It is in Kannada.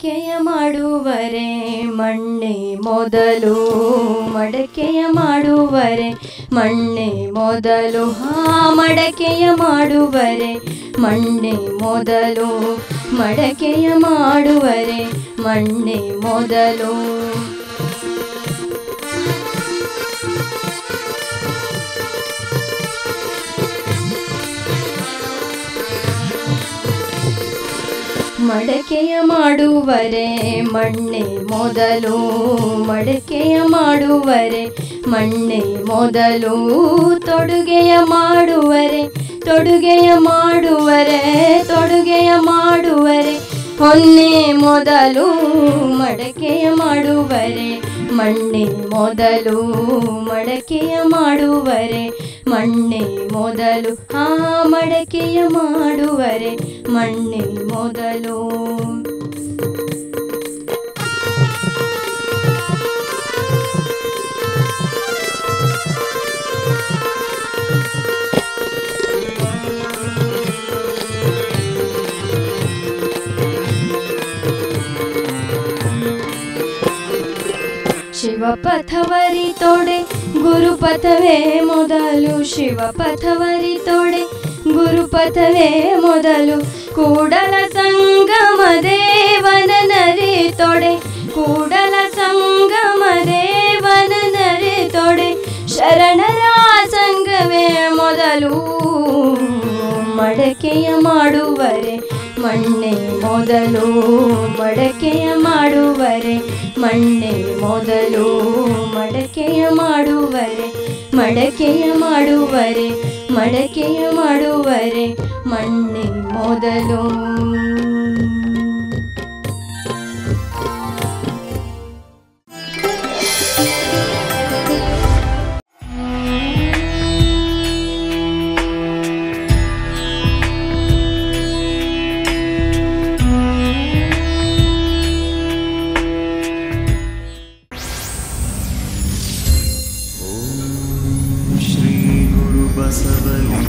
ಮಡಕೆಯ ಮಾಡುವರೆ ಮಣ್ಣೆ ಮೊದಲು ಮಡಕೆಯ ಮಾಡುವರೆ ಮಣ್ಣೆ ಮೊದಲು ಹಾ ಮಡಕೆಯ ಮಾಡುವರೆ ಮಣ್ಣೆ ಮೊದಲು ಮಡಕೆಯ ಮಾಡುವರೆ ಮಣ್ಣೆ ಮೊದಲು ಮಡಕೆಯ ಮಾಡುವರೆ ಮಣ್ಣೆ ಮೊದಲು ಮಡಕೆಯ ಮಾಡುವರೆ ಮಣ್ಣೆ ಮೊದಲು ತೊಡುಗೆಯ ಮಾಡುವರೆ ತೊಡುಗೆಯ ಮಾಡುವರೆ ತೊಡುಗೆಯ ಮಾಡುವರೆ ಹೊನ್ನೆ ಮೊದಲು ಮಡಕೆಯ ಮಾಡುವರೆ ಮಣ್ಣೆ ಮೊದಲು ಮಡಕೆಯ ಮಾಡುವರೆ ಮಣ್ಣೆ ಮೊದಲು ಆ ಮಡಕೆಯ ಮಾಡುವರೆ ಮಣ್ಣೆ ಮೊದಲು ಶಿವಪಥವರಿ ತೊಡೆ ಗುರುಪಥವೇ ಮೊದಲು ಶಿವಪಥವರಿ ತೊಡೆ ಗುರುಪಥವೇ ಮೊದಲು ಕೂಡಲ ಸಂಗಮ ದೇವನ ನರಿ ತೊಡೆ ಕೂಡಲ ಸಂಗಮ ದೇವನ ನರಿ ತೊಡೆ ಶರಣರ ಸಂಗವೇ ಮೊದಲು ಮಡಕೆಯ ಮಾಡುವರೆ ಮಣ್ಣೆ ಮೊದಲು ಮಡಕೆಯ ಮಾಡುವರೆ ಮಣ್ಣೆ ಮೊದಲು ಮಡಕೆಯ ಮಾಡುವರೆ ಮಡಕೆಯ ಮಾಡುವರೆ ಮಡಕೆಯ ಮಾಡುವರೆ ಮಣ್ಣೆ ಮೊದಲು श्रीगुरुबसवलिं